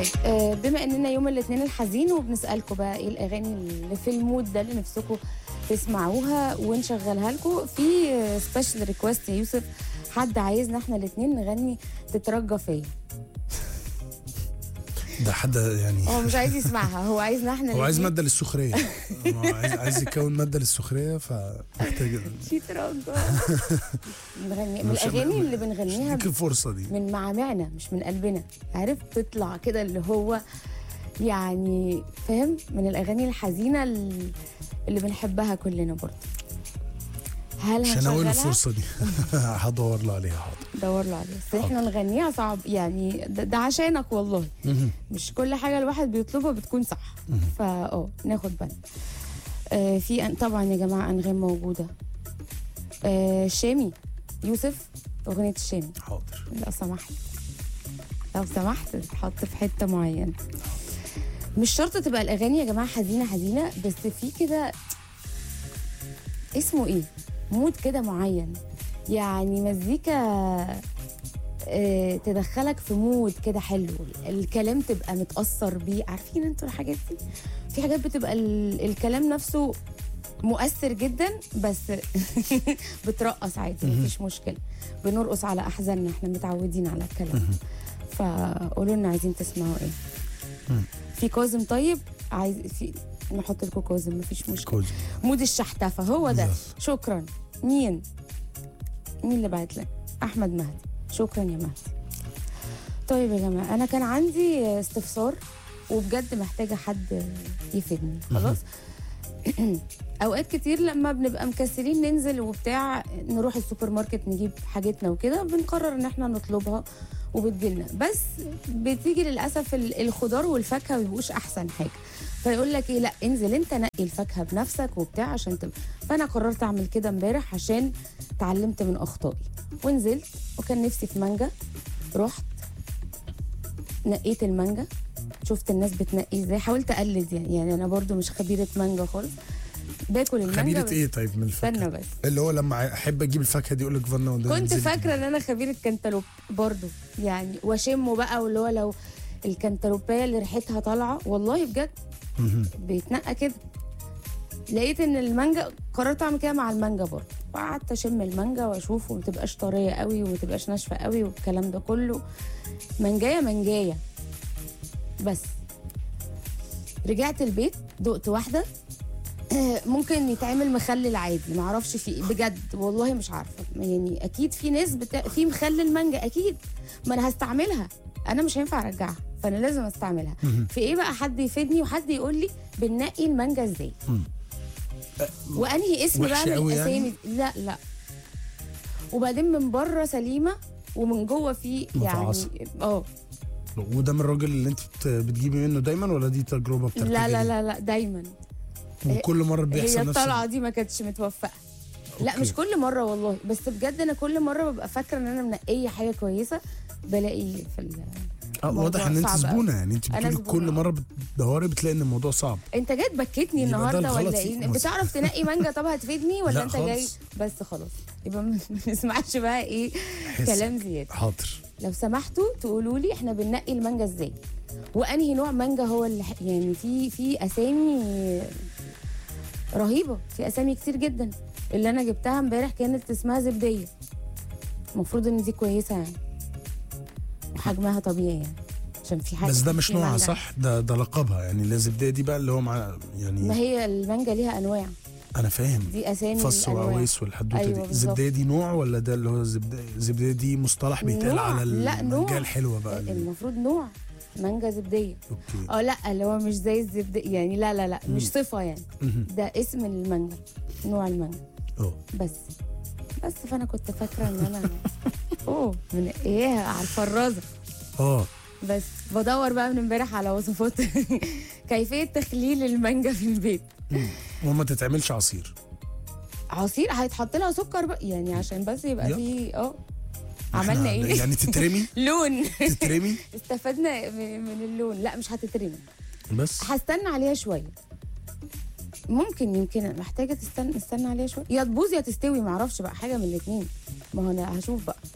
طيب آه، بما اننا يوم الاثنين الحزين وبنسالكم بقى ايه الاغاني اللي في المود ده اللي نفسكم تسمعوها ونشغلها لكم في سبيشال ريكوست يا يوسف حد عايزنا احنا الاثنين نغني تترجى فيا ده حد يعني هو مش عايز يسمعها هو عايزنا احنا هو عايز الاتنين ماده للسخريه هو عايز عايز يكون ماده للسخريه فمحتاج تترجى نغني من مش- الاغاني اللي بنغنيها اديك الفرصه دي من معامعنا مش من قلبنا عارف تطلع كده اللي هو يعني فاهم من الاغاني الحزينه ال- اللي بنحبها كلنا برضه هل مش هناول هنشغلها الفرصه دي هدور له عليها حاضر دور له عليها بس احنا نغنيها صعب يعني ده, ده عشانك والله مهم. مش كل حاجه الواحد بيطلبها بتكون صح فا اه ناخد بالنا آه في أن- طبعا يا جماعه انغام موجوده آه شامي يوسف اغنيه الشامي حاضر لو سمحت لو سمحت تحط في حته معينه مش شرط تبقى الاغاني يا جماعه حزينه حزينه بس في كده اسمه ايه مود كده معين يعني مزيكا آه، تدخلك في مود كده حلو الكلام تبقى متأثر بيه عارفين انتوا الحاجات دي في حاجات بتبقى ال- الكلام نفسه مؤثر جدا بس بترقص عادي مفيش مشكله بنرقص على احزاننا احنا متعودين على الكلام فقولوا لنا عايزين تسمعوا ايه في كاظم طيب عايز في نحط لكم كاظم مفيش مشكله كوز مود الشحتفه هو ده يلا. شكرا مين مين اللي بعت لك احمد مهدي شكرا يا مهدي طيب يا جماعه انا كان عندي استفسار وبجد محتاجه حد يفيدني خلاص اوقات كتير لما بنبقى مكسلين ننزل وبتاع نروح السوبر ماركت نجيب حاجتنا وكده بنقرر ان احنا نطلبها وبتجيلنا بس بتيجي للاسف ال- الخضار والفاكهه ما بيبقوش احسن حاجه فيقول لك ايه لا انزل انت نقي الفاكهه بنفسك وبتاع عشان تبقى فانا قررت اعمل كده امبارح عشان اتعلمت من اخطائي ونزلت وكان نفسي في مانجا رحت نقيت المانجا شفت الناس بتنقي ازاي حاولت اقلد يعني يعني انا برضو مش خبيره مانجا خالص باكل المانجا خبيره بس- ايه طيب من استنى الفاكهه بس اللي هو لما احب اجيب الفاكهه دي يقول لك فانا وده كنت نزل فاكره ان انا خبيره كنتالوب برضو يعني واشمه بقى واللي هو لو الكنتالوبيه اللي ريحتها طالعه والله بجد مهم. بيتنقى كده لقيت ان المانجا قررت اعمل كده مع المانجا برضه وقعدت اشم المانجا واشوف وما تبقاش طريه قوي وما تبقاش ناشفه قوي والكلام ده كله منجايه منجايه بس رجعت البيت دقت واحده ممكن يتعمل مخلل عادي ما اعرفش في إيه. بجد والله مش عارفه يعني اكيد في ناس بتا... في مخلل مانجا اكيد ما انا هستعملها انا مش هينفع ارجعها فانا لازم استعملها في ايه بقى حد يفيدني وحد يقول لي بننقي المانجا ازاي وانهي اسم بقى وحشة من قوي يعني؟ الاسامي لا لا وبعدين من بره سليمه ومن جوه في يعني مفعصة. اه وده من الراجل اللي انت بت- بتجيبي منه دايما ولا دي تجربه بترتجل لا لا لا لا دايما وكل مره هي بيحصل نفس الطلعه دي ما كانتش متوفقه لا أوكي. مش كل مره والله بس بجد انا كل مره ببقى فاكره ان انا منقيه حاجه كويسه بلاقي في ال... اه الموضوع واضح ان انت صعب أوي. زبونه يعني انت أنا بتقولي زبونة. كل مره بتدوري بتلاقي ان الموضوع صعب انت جاي تبكتني يبقى ده النهارده الغلط ولا فيك ايه مثلا. بتعرف تنقي مانجا طب هتفيدني ولا لا انت جاي خالص. بس خلاص يبقى ما نسمعش بقى ايه حس. كلام زياده حاضر لو سمحتوا تقولوا لي احنا بننقي المانجا ازاي وانهي نوع مانجا هو اللي ح- يعني في في اسامي رهيبه في اسامي كتير جدا اللي انا جبتها امبارح كانت اسمها زبديه المفروض ان دي كويسه يعني وحجمها طبيعي يعني عشان في حاجه بس ده مش في نوعها مانجا. صح ده ده لقبها يعني الزبده دي بقى اللي هو مع يعني ما هي المانجا ليها انواع انا فاهم دي اسامي فص الأنواع. وعويس والحدوته أيوة دي بالظبط. الزبده دي نوع ولا ده اللي هو الزبده الزبده دي مصطلح بيتقال نوع. على لا، نوع. المانجا الحلوه بقى المفروض نوع مانجا زبديه اوكي اه لا اللي هو مش زي الزبده يعني لا لا لا مش صفه يعني مهم. ده اسم المانجا نوع المانجا اه بس بس فانا كنت فاكره ان انا اوه من ايه على الفرازه اه بس بدور بقى من امبارح على وصفات كيفيه تخليل المانجا في البيت مم. وما تتعملش عصير عصير هيتحط لها سكر بقى يعني عشان بس يبقى يلا. فيه اه إحنا عملنا ايه يعني تترمي لون تترمي استفدنا من من اللون لا مش هتترمي بس هستنى عليها شويه ممكن يمكن محتاجه تستنى استنى عليها شويه يا تبوظ يا تستوي معرفش بقى حاجه من الاثنين ما هو انا هشوف بقى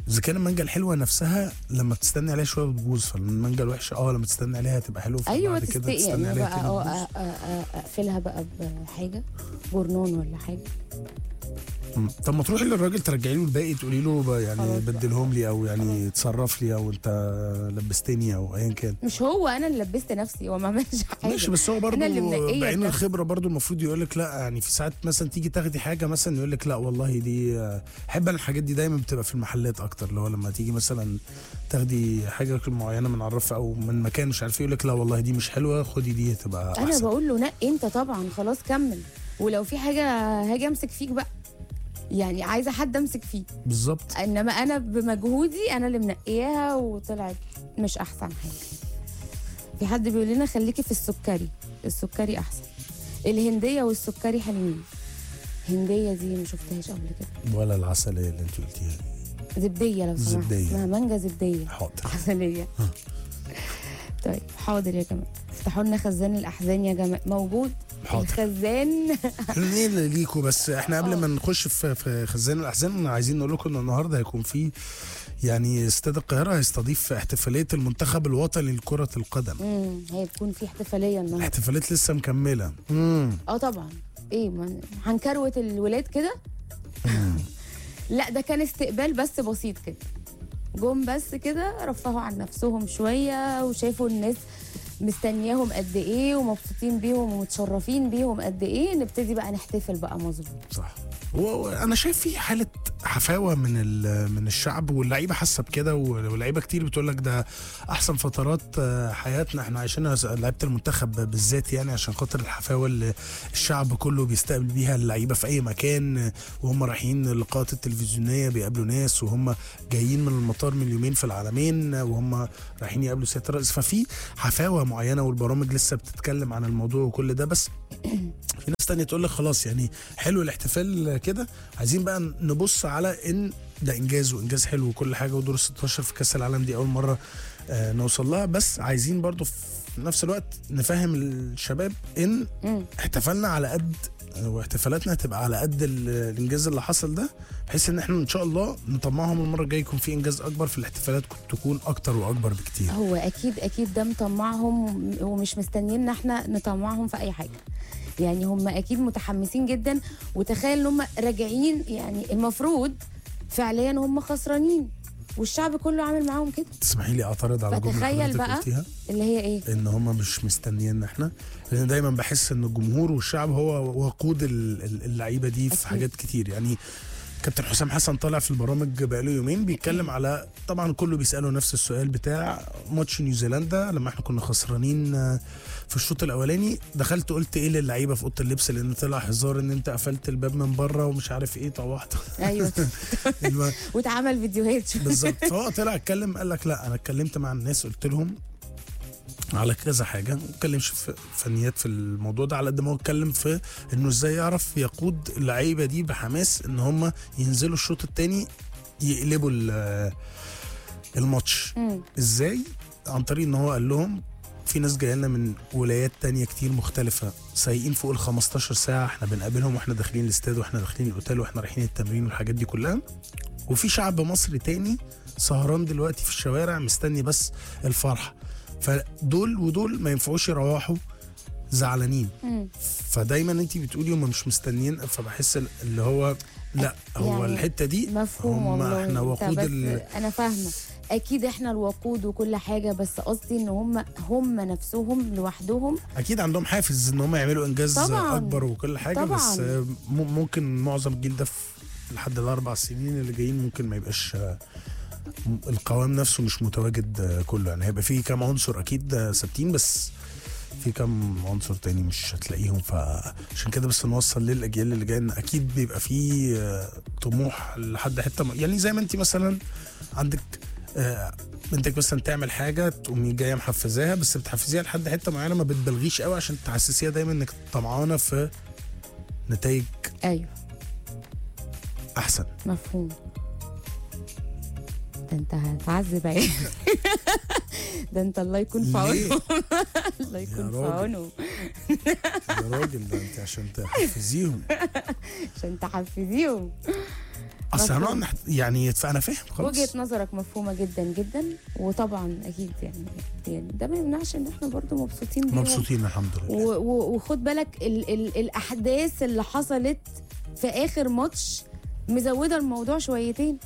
اذا كان المانجا الحلوه نفسها لما بتستني عليها شويه بتبوظ فالمانجا الوحشه اه لما تستني عليها هتبقى حلوه ايوه فبعد كده تستقي تستني يعني عليها بقى تاني اه تبوظ. أ- أ- أ- اقفلها بقى بحاجه جورنون ولا حاجه مم. طب ما تروحي للراجل ترجعي له الباقي تقولي له ب- يعني خلاص بقى. بدلهم لي او يعني تصرف لي او انت لبستني او ايا كان مش هو انا اللي لبست نفسي هو ما عملش حاجه ماشي بس هو برضه أنا اللي منقية بعين ده. الخبره برضه المفروض يقول لك لا يعني في ساعات مثلا تيجي تاخدي حاجه مثلا يقول لك لا والله دي آه، احب انا الحاجات دي دايما بتبقى في المحلات اكتر اللي هو لما تيجي مثلا تاخدي حاجه معينه من عرف او من مكان مش عارف ايه يقول لك لا والله دي مش حلوه خدي دي هتبقى انا احسن بقول له نقي انت طبعا خلاص كمل ولو في حاجه هاجي امسك فيك بقى يعني عايزه حد امسك فيه بالظبط انما انا بمجهودي انا اللي منقياها وطلعت مش احسن حاجه في حد بيقول لنا خليكي في السكري السكري احسن الهنديه والسكري حلوين هنديه دي ما شفتهاش قبل كده ولا العسليه اللي انت قلتيها دي زبديه لو سمحت زبدية. اسمها مانجا زبديه حاضر عسليه طيب حاضر يا جماعه افتحوا لنا خزان الاحزان يا جماعه موجود حاضر. الخزان ايه اللي ليكوا بس احنا قبل ما نخش في في خزان الاحزان عايزين نقول لكم ان النهارده هيكون في يعني استاد القاهره هيستضيف احتفاليه المنتخب الوطني لكره القدم امم هيكون في احتفاليه النهارده الاحتفالات لسه مكمله امم اه طبعا ايه ما هنكروت الولاد كده لا ده كان استقبال بس بسيط كده جم بس كده رفهوا عن نفسهم شويه وشافوا الناس مستنياهم قد ايه ومبسوطين بيهم ومتشرفين بيهم قد ايه نبتدي بقى نحتفل بقى مظبوط صح وانا شايف في حاله حفاوه من ال- من الشعب واللعيبه حاسه بكده واللعيبه كتير بتقول لك ده احسن فترات آه، حياتنا احنا عايشينها ز- لعيبه المنتخب بالذات يعني عشان خاطر الحفاوه اللي الشعب كله بيستقبل بيها اللعيبه في اي مكان آه، وهم رايحين اللقاءات التلفزيونيه بيقابلوا ناس وهم جايين من المطار من يومين في العالمين آه، وهم رايحين يقابلوا سياده الرئيس ففي حفاوه معينه والبرامج لسه بتتكلم عن الموضوع وكل ده بس في ناس تانية تقول لك خلاص يعني حلو الاحتفال كده عايزين بقى نبص على ان ده انجاز وانجاز حلو وكل حاجه ودور 16 في كاس العالم دي اول مره آه نوصل لها بس عايزين برضو في نفس الوقت نفهم الشباب ان مم. احتفالنا على قد واحتفالاتنا هتبقى على قد ال- الانجاز اللي حصل ده بحيث ان احنا ان شاء الله نطمعهم المره الجايه يكون في انجاز اكبر في الاحتفالات تكون اكتر واكبر بكتير هو اكيد اكيد ده مطمعهم ومش مستنيين احنا نطمعهم في اي حاجه يعني هم اكيد متحمسين جدا وتخيل ان هم راجعين يعني المفروض فعليا هم خسرانين والشعب كله عامل معاهم كده تسمحي لي اعترض على جمله فتخيل حضرتك بقى قلتيها اللي هي ايه ان هم مش مستنيين احنا لان دايما بحس ان الجمهور والشعب هو وقود ال- ال- اللعيبه دي في أكيد. حاجات كتير يعني كابتن حسام حسن طالع في البرامج بقاله يومين بيتكلم على طبعا كله بيساله نفس السؤال بتاع ماتش نيوزيلندا لما احنا كنا خسرانين آه، في الشوط الاولاني دخلت قلت ايه للعيبه في اوضه اللبس لان طلع هزار ان انت قفلت الباب من بره ومش عارف ايه طوحت ايوه الم- واتعمل فيديوهات بالظبط فهو طلع اتكلم قال لك لا انا اتكلمت مع الناس قلت لهم على كذا حاجه ما اتكلمش في فنيات في الموضوع ده على قد ما هو اتكلم في انه ازاي يعرف يقود اللعيبه دي بحماس ان هم ينزلوا الشوط الثاني يقلبوا ال- الماتش مم. ازاي عن طريق ان هو قال لهم في ناس جايه لنا من ولايات تانية كتير مختلفة سايقين فوق ال 15 ساعة احنا بنقابلهم واحنا داخلين الاستاد واحنا داخلين الاوتيل واحنا رايحين التمرين والحاجات دي كلها وفي شعب مصري تاني سهران دلوقتي في الشوارع مستني بس الفرحة فدول ودول ما ينفعوش يروحوا زعلانين مم. فدايما انت بتقولي هم مش مستنيين فبحس اللي هو لا هو يعني الحتة دي مفهوم هم والله احنا انت وقود بس ال... انا فاهمه اكيد احنا الوقود وكل حاجه بس قصدي ان هم هم نفسهم لوحدهم اكيد عندهم حافز ان هم يعملوا انجاز طبعاً. اكبر وكل حاجه طبعاً. بس آه، م- ممكن معظم الجيل ده في لحد الاربع سنين اللي جايين ممكن ما يبقاش آه، م- القوام نفسه مش متواجد آه، كله يعني هيبقى فيه كام عنصر اكيد آه، ثابتين بس في كام عنصر تاني مش هتلاقيهم فعشان كده بس نوصل للاجيال اللي جايه ان اكيد بيبقى فيه آه، طموح لحد حته م- يعني زي ما انت مثلا عندك آه، بنتك مثلا تعمل حاجه تقومي جايه محفزاها بس بتحفزيها لحد حته معينه ما بتبالغيش قوي عشان تحسسيها دايما انك طمعانه في نتائج ايوه احسن مفهوم ده انت هتعذب عيال ده انت الله يكون في ليه؟ عونه الله يكون في راجل. عونه يا راجل ده انت عشان تحفزيهم عشان تحفزيهم اصل مفهوم. هنقعد نحت- يعني انا فاهم خلاص وجهه نظرك مفهومه جدا جدا وطبعا اكيد يعني يعني ده ما يمنعش ان احنا برضو مبسوطين بيهم مبسوطين الحمد لله و- و- وخد بالك ال ال الاحداث اللي حصلت في اخر ماتش مزوده الموضوع شويتين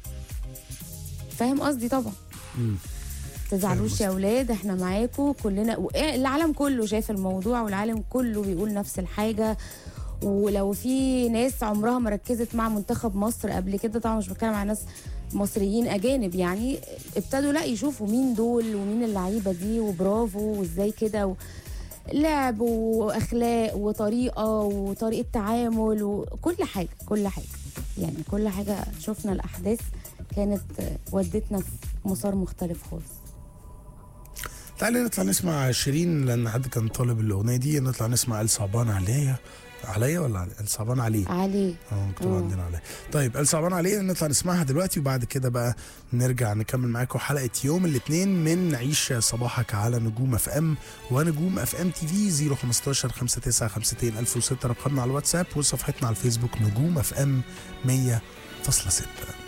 فاهم قصدي طبعا مم. تزعلوش فاهم يا اولاد احنا معاكم كلنا و- إيه، العالم كله شايف الموضوع والعالم كله بيقول نفس الحاجه ولو في ناس عمرها ما ركزت مع منتخب مصر قبل كده طبعا مش بتكلم عن ناس مصريين اجانب يعني ابتدوا لا يشوفوا مين دول ومين اللعيبه دي وبرافو وازاي كده و... لعب واخلاق وطريقه وطريقه تعامل وكل حاجه كل حاجه يعني كل حاجه شفنا الاحداث كانت ودتنا في مسار مختلف خالص تعالي نطلع نسمع شيرين لان حد كان طالب الاغنيه دي نطلع نسمع الصعبان عليا عليا ولا علي؟ الصعبان عليه علي اه مكتوب آه. عندنا عليه طيب الصعبان عليه نطلع نسمعها دلوقتي وبعد كده بقى نرجع نكمل معاكم حلقه يوم الاثنين من عيش صباحك على نجوم اف ام ونجوم اف ام تي في 015 59 52 1006 رقمنا على الواتساب وصفحتنا على الفيسبوك نجوم اف ام 100.6